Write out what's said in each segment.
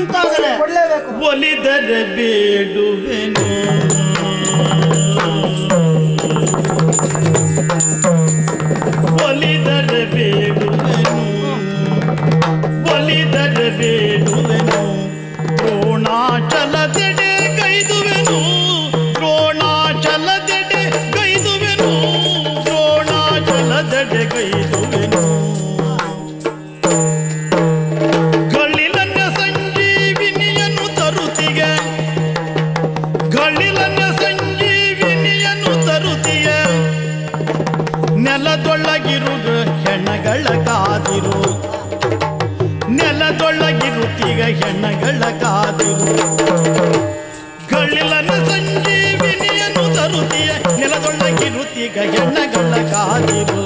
ಅಂತಾದರೆ ಕೊಡ್ಲೇಬೇಕು ಒಲಿದರೆ ಬೇಡುವೆನು ಒಲಿದರೆ ಬೇಡುವೆನು ಒಲಿದರೆ ಬೇಡುವೆನು ದ್ರೋಣಾಚಲದೆಡೆ ಗೈದುವೆನು ದ್ರೋಣಾಚಲದೆಡೆ ಗೈದುವೆನು ದ್ರೋಣಾಚಲದೆಡೆ ಗೈದುವೆನು ಗಳಿಲನ್ನ ಸಂಜೀವಿನಿಯನ್ನು ತರುತ್ತಿಗೆ ಗಳಿಲನ್ನ ಸಂಜೀವಿನಿಯನ್ನು ತರುತ್ತಿಯ ನೆಲದೊಳಗಿರುಗ ಹೆಣಗಳ ಕಾದಿರು ನೆಲದೊಳಗಿರುತ್ತೀಗ ಹೆಣಗಳ ಕಾದಿರು ಗಳಿಲನ್ನ ಸಂಜೀವಿನಿಯನ್ನು ತರುತ್ತಿಯ ನೆಲದೊಳಗಿರುತ್ತೀಗ ಹೆಣಗಳ ಕಾದಿರು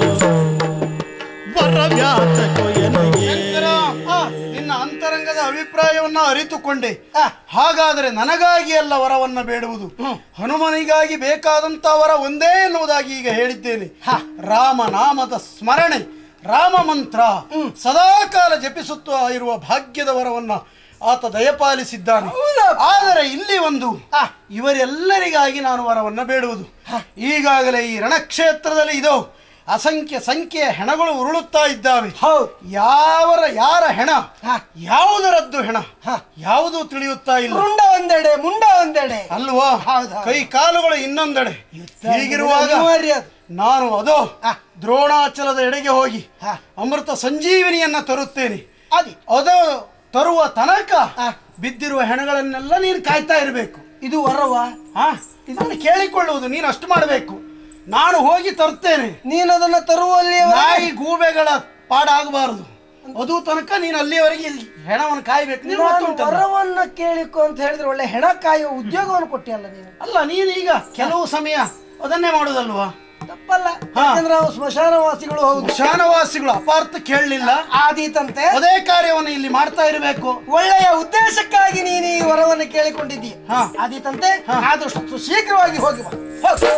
ವರವ್ಯಾತ ಕೊಯನಿಗೆ ಶಂಕರ, ಆ, ನಿನ್ನ ಅಂತರಂಗದ ಅಭಿಪ್ರಾಯವನ್ನ ಅರಿತುಕೊಂಡೆ ಆ. ಹಾಗಾದರೆ ನನಗಾಗಿ ಅಲ್ಲ ವರವನ್ನ ಬೇಡುವುದು ಹನುಮನಿಗಾಗಿ ಬೇಕಾದಂತ ವರ ಒಂದೇ ಎನ್ನುವುದಾಗಿ ಈಗ ಹೇಳಿದ್ದೇನೆ ರಾಮ ನಾಮದ ಸ್ಮರಣೆ ರಾಮ ಮಂತ್ರ ಸದಾಕಾಲ ಜಪಿಸುತ್ತಾ ಇರುವ ಭಾಗ್ಯದ ವರವನ್ನ ಆತ ದಯಪಾಲಿಸಿದ್ದಾನೆ ಆದರೆ ಇಲ್ಲಿ ಒಂದು ಇವರೆಲ್ಲರಿಗಾಗಿ ನಾನು ವರವನ್ನ ಬೇಡುವುದು ಈಗಾಗಲೇ ಈ ರಣಕ್ಷೇತ್ರದಲ್ಲಿ ಇದೋ ಅಸಂಖ್ಯ ಸಂಖ್ಯೆಯ ಹೆಣಗಳು ಉರುಳುತ್ತಾ ಇದ್ದಾವೆ ಹೌದು ಯಾವರ ಯಾರ ಹೆಣ ಹ. ಯಾವುದರದ್ದು ಹೆಣ ಯಾವುದೂ ತಿಳಿಯುತ್ತಾ ಇಲ್ಲ ರುಂಡ ಒಂದೆಡೆ ಮುಂಡ ಒಂದೆಡೆ ಅಲ್ವಾ ಹೌದು, ಹೌದು. ಕೈ ಕಾಲುಗಳು ಇನ್ನೊಂದೆಡೆ ಹೀಗಿರುವಾಗ ಅನಿವಾರ್ಯ ಅದು. ನಾನು ಅದೋ ಹ. ದ್ರೋಣಾಚಲದ ಎಡೆಗೆ ಹೋಗಿ ಹ. ಅಮೃತ ಸಂಜೀವಿನಿಯನ್ನ ತರುತ್ತೇನೆ ಅದಿ ಅದು ತರುವ ತನಕ ಹ. ಬಿದ್ದಿರುವ ಹೆಣಗಳನ್ನೆಲ್ಲ ನೀನು ಕಾಯ್ತಾ ಇರಬೇಕು ಇದು ವರವ ಹಾ ಇದನ್ನು ಕೇಳಿಕೊಳ್ಳುವುದು ನೀನು ಅಷ್ಟು ಮಾಡಬೇಕು ನಾನು ಹೋಗಿ ತರ್ತೇನೆ ನೀನು ಅದನ್ನ ತರುವಲ್ಲಿ ನಾಯಿ ಗೂಬೆಗಳ ಪಾಡಾಗಬಾರದು ಅದು ತನಕ ನೀನು ಅಲ್ಲಿಯವರೆಗೆ ಇಲ್ಲಿ ಹೆಣವನ್ನು ಕಾಯ್ಬೇಕು ನೀನು ನಾನು ಮತ್ತೊಂದು ತರು. ವರವನ್ನ ಕೇಳಿಕೊ ಅಂತ ಹೇಳಿದ್ರೆ ಒಳ್ಳೆ ಹೆಣ ಕಾಯುವ ಉದ್ಯೋಗವನ್ನು ಕೊಟ್ಟಿಯಲ್ಲ ನೀನು ಅಲ್ಲ ನೀನು ಈಗ ಕೆಲವು ಸಮಯ ಅದನ್ನೇ ಮಾಡುದಲ್ವಾ ತಪ್ಪಲ್ಲ ಹಾ. ಯಾಕಂದ್ರೆ ನಾವು ಸ್ಮಶಾನವಾಸಿಗಳು ಹೌದು ಶಾನವಾಸಿಗಳು ಅಪಾರ್ಥ ಕೇಳಲಿಲ್ಲ ಆದೀತಂತೆ ಅದೇ ಕಾರ್ಯವನ್ನು ಇಲ್ಲಿ ಮಾಡ್ತಾ ಇರಬೇಕು ಒಳ್ಳೆಯ ಉದ್ದೇಶಕ್ಕಾಗಿ ನೀನು ಈ ವರವನ್ನು ಕೇಳಿಕೊಂಡಿದ್ದೀಯ ಹಾ. ಆದೀತಂತೆ ಹಾ. ಆದಷ್ಟು ಶೀಘ್ರವಾಗಿ ಹೋಗಿ ಬಾ ಹೋಗು.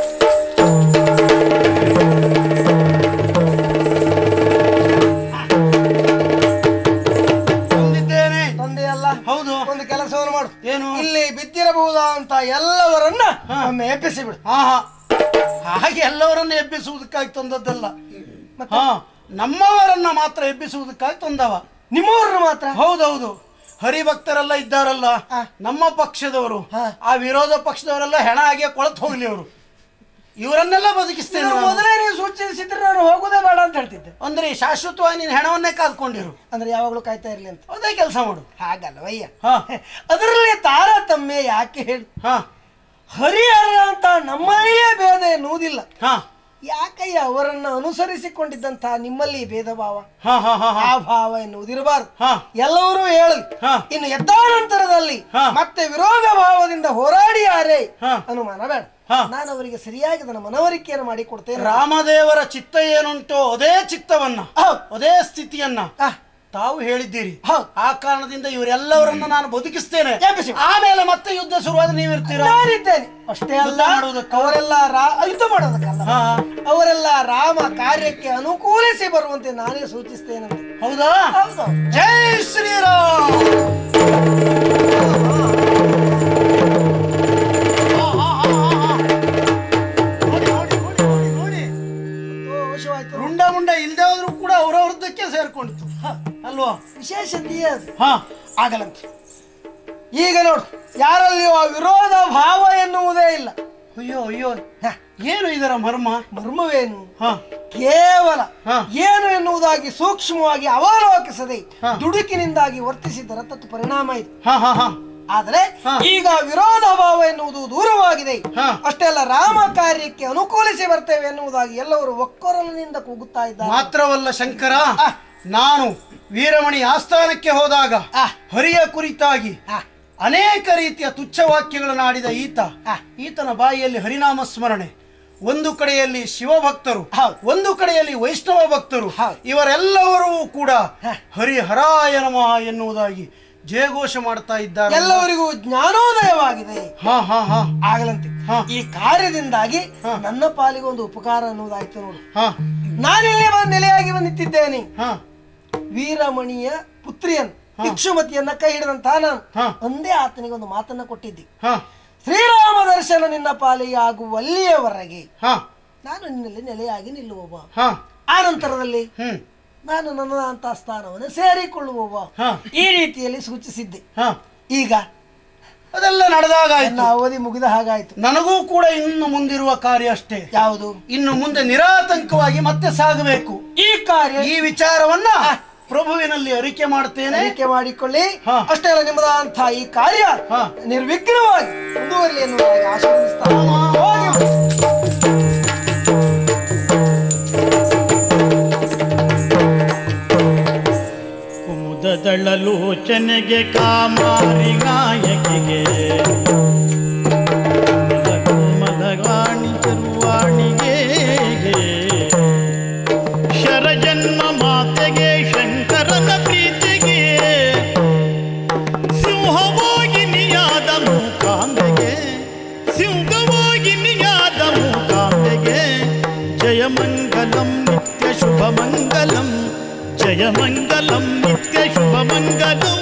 ಬಂದಿದ್ದೇನೆ ತಂದೆಯಲ್ಲ ಹೌದು ಒಂದು ಕೆಲಸವನ್ನು ಮಾಡು ಏನು ಇಲ್ಲಿ ಬಿದ್ದಿರಬಹುದಾದಂತ ಎಲ್ಲವರನ್ನ ಒಮ್ಮೆ ಎಬ್ಬಿಸಿ ಬಿಡು ಹಾ ಹಾ ಹಾಗೆ ಎಲ್ಲವರನ್ನು ಎಬ್ಬಿಸುವುದಕ್ಕಾಗಿ ತಂದದ್ದಲ್ಲ ಹಾ ನಮ್ಮವರನ್ನ ಮಾತ್ರ ಎಬ್ಬಿಸುವುದಕ್ಕಾಗಿ ತಂದವ ನಿಮ್ಮವ್ರನ್ನ ಮಾತ್ರ ಹೌದೌದು ಹರಿಭಕ್ತರೆಲ್ಲ ಇದ್ದಾರಲ್ಲ ಹಾ. ನಮ್ಮ ಪಕ್ಷದವರು ಹಾ. ಆ ವಿರೋಧ ಪಕ್ಷದವರೆಲ್ಲ ಹೆಣ ಹಾಗೆ ಕೊಳತು ಹೋಗ್ಲಿ ಅವರು ಇವರನ್ನೆಲ್ಲ ಬದುಕಿಸ್ತೇನೆ ಇದನ್ನು ನಾನು. ಮೊದಲೇ ನೀವು ಸೂಚಿಸಿದ್ರೆ ನಾನು ಹೋಗೋದೇ ಬೇಡ ಅಂತ ಹೇಳ್ತಿದ್ದೆ ಅಂದ್ರೆ ಶಾಶ್ವತವಾಗಿ ನೀನು ಹೆಣವನ್ನೇ ಕಾದ್ಕೊಂಡಿರು ಅಂದ್ರೆ ಯಾವಾಗಲೂ ಕಾಯ್ತಾ ಇರ್ಲಿ ಅಂತ ಅದೇ ಕೆಲಸ ಮಾಡು ಹಾಗಲ್ವಯ್ಯ ಹಾ ಅದರಲ್ಲಿ ತಾರತಮ್ಯ ಯಾಕೆ ಹೇಳಿ ಹಾ ಹರಿಹರ ಅಂತ ನಮ್ಮಲ್ಲಿಯೇ ಭೇದ ಎನ್ನುವುದಿಲ್ಲ ಹಾ ಯಾಕಯ್ಯ ಅವರನ್ನ ಅನುಸರಿಸಿಕೊಂಡಿದ್ದಂತ ನಿಮ್ಮಲ್ಲಿ ಭೇದ ಭಾವ ಹಾ ಹಾ ಹಾ ಹಾ ಆ ಭಾವ ಎನ್ನುವುದಿರಬಾರದು ಹಾ ಎಲ್ಲರೂ ಹೇಳಲಿ ಹಾ. ಇನ್ನು ಎದ್ದಾನಂತರದಲ್ಲಿ ಹಾ. ಮತ್ತೆ ವಿರೋಧ ಭಾವದಿಂದ ಹೋರಾಡಿಯಾರೆ ಹಾ. ಅನುಮಾನ ಬೇಡ ಹಾ. ನಾನು ಅವರಿಗೆ ಸರಿಯಾಗಿ ನನ್ನ ಮನವರಿಕೆಯನ್ನು ಮಾಡಿ ಕೊಡ್ತೇನೆ ರಾಮದೇವರ ಚಿತ್ತ ಏನುಂಟೋ ಅದೇ ಚಿತ್ತವನ್ನ ಹೌದು. ಅದೇ ಸ್ಥಿತಿಯನ್ನ ಆ, ತಾವು ಹೇಳಿದ್ದೀರಿ ಹೌದು. ಆ ಕಾರಣದಿಂದ ಇವರೆಲ್ಲವರನ್ನ ನಾನು ಬದುಕಿಸ್ತೇನೆ ಎಬ್ಬಿಸಿ. ಆಮೇಲೆ ಮತ್ತೆ ಯುದ್ಧ ಶುರುವಾದ್ರೆ ನೀವಿರ್ತೀರಾ ನಾನಿದ್ದೇನೆ ಅಷ್ಟೇ ಅಲ್ಲ ಯುದ್ಧ ಮಾಡುವುದಕ್ಕ? ಅವರೆಲ್ಲ ರಾ- ಯುದ್ಧ ಮಾಡೋದಕ್ಕಲ್ಲ ಹಾ ಅವರೆಲ್ಲ ರಾಮ ಕಾರ್ಯಕ್ಕೆ ಅನುಕೂಲಿಸಿ ಬರುವಂತೆ ನಾನೇ ಸೂಚಿಸ್ತೇನಂತೆ ಹೌದಾ ಹೌದು ಜೈ ಶ್ರೀರಾಮ್ ಹಾ, ಹಾ, ಹಾ, ಹಾ, ಹಾ. ನೋಡಿ, ನೋಡಿ, ನೋಡಿ, ನೋಡಿ, ನೋಡಿ. ದೋಷವಾಯ್ತು ರುಂಡ ಮುಂಡ ಇಲ್ದೇ ಹೋದ್ರು ಕೂಡ ಅವರವ್ರದ್ದಕ್ಕೆ ಸೇರ್ಕೊಂಡಿತ್ತು ಹ, ಅಲ್ವಾ ವಿಶೇಷತೆಯೇ ಅದು ಹಾ ಆಗಲಂತೆ ಈಗ ನೋಡು ಯಾರಲ್ಲಿಯೂ ಆ ವಿರೋಧ ಭಾವ ಎನ್ನುವುದೇ ಇಲ್ಲ ಅಯ್ಯೋ ಅಯ್ಯೋ ಹ, ಏನು ಇದರ ಮರ್ಮ ಮರ್ಮವೇನು ಹಾ ಕೇವಲ ಹಾ. ಏನು ಎನ್ನುವುದಾಗಿ ಸೂಕ್ಷ್ಮವಾಗಿ ಅವಲೋಕಿಸದೆ ಹಾ. ದುಡುಕಿನಿಂದಾಗಿ ವರ್ತಿಸಿದ್ದರ ತತ್ತು ಪರಿಣಾಮ ಇದೆ ಹಾ ಹಾ ಹಾ ಆದರೆ ಹಾ. ಈಗ ವಿರೋಧ ಭಾವ ಎನ್ನುವುದು ದೂರವಾಗಿದೆ ಹಾ. ಅಷ್ಟೇ ಅಲ್ಲ ರಾಮ ಕಾರ್ಯಕ್ಕೆ ಅನುಕೂಲಿಸಿ ಬರ್ತೇವೆ ಎನ್ನುವುದಾಗಿ ಎಲ್ಲವರು ಒಕ್ಕೊರಲಿನಿಂದ ಕೂಗುತ್ತಾ ಇದ್ದಾರೆ ಮಾತ್ರವಲ್ಲ ಶಂಕರ ಆ. ನಾನು ವೀರಮಣಿ ಆಸ್ಥಾನಕ್ಕೆ ಹೋದಾಗ ಆ. ಹರಿಯ ಕುರಿತಾಗಿ ಆ, ಅನೇಕ ರೀತಿಯ ತುಚ್ಛ ವಾಕ್ಯಗಳನ್ನು ಆಡಿದ ಈತ ಆ. ಈತನ ಬಾಯಿಯಲ್ಲಿ ಹರಿನಾಮ ಸ್ಮರಣೆ ಒಂದು ಕಡೆಯಲ್ಲಿ ಶಿವಭಕ್ತರು ಹೌದು. ಒಂದು ಕಡೆಯಲ್ಲಿ ವೈಷ್ಣವ ಭಕ್ತರು ಹೌದು. ಇವರೆಲ್ಲರೂ ಕೂಡ ಹ. ಹರಿಹರಾಯ ನಮಃ ಎನ್ನುವುದಾಗಿ ಜಯಘೋಷ ಮಾಡ್ತಾ ಇದ್ದಾರೆ ಎಲ್ಲವರಿಗೂ ಜ್ಞಾನೋದಯವಾಗಿದೆ ಹಾ ಹಾ ಹಾ ಆಗಲಂತೆ ಹಾ. ಈ ಕಾರ್ಯದಿಂದಾಗಿ ಹಾ. ನನ್ನ ಪಾಲಿಗೆ ಒಂದು ಉಪಕಾರ ಅನ್ನುವುದಾಯ್ತು ನೋಡು ಹಾ ನಾನಿಲ್ಲಿ ಬಂದು ನೆಲೆಯಾಗಿ ಬಂದು ನಿಂತಿದ್ದೇನೆ ಹಾ ವೀರಮಣಿಯ ಪುತ್ರಿಯನ್ನು ಇಕ್ಷುಮತಿಯನ್ನ ಕೈ ಹಿಡಿದಂತಹ ನಾನು ಹಾ. ಒಂದೇ ಆತನಿಗೆ ಒಂದು ಮಾತನ್ನ ಕೊಟ್ಟಿದ್ದೆ ಹ ಶ್ರೀರಾಮ ದರ್ಶನ ನಿನ್ನ ಪಾಲಿಗೆ ಆಗುವಲ್ಲಿಯವರೆಗೆ ಹ ನಾನು ನಿನ್ನಲ್ಲಿ ನೆಲೆಯಾಗಿ ನಿಲ್ಲುವವ ಹ ಆ ನಂತರದಲ್ಲಿ ಹ್ಮ್ ನಾನು ನನ್ನದಂತ ಸ್ಥಾನವನ್ನು ಸೇರಿಕೊಳ್ಳುವವ ಹ ಈ ರೀತಿಯಲ್ಲಿ ಸೂಚಿಸಿದ್ದೆ ಹ ಈಗ ಅದೆಲ್ಲ ನಡೆದಾಗಾಯ್ತು ನನ್ನ ಅವಧಿ ಮುಗಿದ ಹಾಗಾಯ್ತು ನನಗೂ ಕೂಡ ಇನ್ನು ಮುಂದಿರುವ ಕಾರ್ಯ ಅಷ್ಟೇ ಯಾವುದು ಇನ್ನು ಮುಂದೆ ನಿರಾತಂಕವಾಗಿ ಮತ್ತೆ ಸಾಗಬೇಕು ಈ ಕಾರ್ಯ ಈ ವಿಚಾರವನ್ನ ಪ್ರಭುವಿನಲ್ಲಿ ಅರಿಕೆ ಮಾಡ್ತೇನೆ ತನಿಖೆ ಮಾಡಿಕೊಳ್ಳಿ ಹಾ. ಅಷ್ಟೇ ಅಲ್ಲ ನಿಮ್ಮದಂತ ಈ ಕಾರ್ಯ ಹಾ. ನಿರ್ವಿಘ್ನವಾಗಿ ಮುಂದುವರಲಿ ಎನ್ನುವುದಾಗಿ ಆಶೀರ್ವದಿಸ್ತಾ ಹೋಗಿ. ಕುಮುದದಳಲೋಚನೆಗೆ ಕಾಮಾರಿ ನಾಯಕಿಗೆ ಮಲಗಾಣಿ ಚರುವಾಣಿಗೆ ಶರಜನ್ಮ ಮಾತೆಗೆ ಶಂಕರನ ಪ್ರೀತಿಗೆ ಸಿಂಹವಾಗಿನಿಯಾದ ಮೂಕಾಂಬೆಗೆ ಸಿಂಹವಾಗಿನಿಯಾದ ಮೂಕಾಂಬೆಗೆ ಜಯ ಮಂಗಲಂ ನಿತ್ಯ ಶುಭ ಮಂಗಲಂ ಜಯ ಮಂಗಲಂ ನಿತ್ಯ ಶುಭ ಮಂಗಲಂ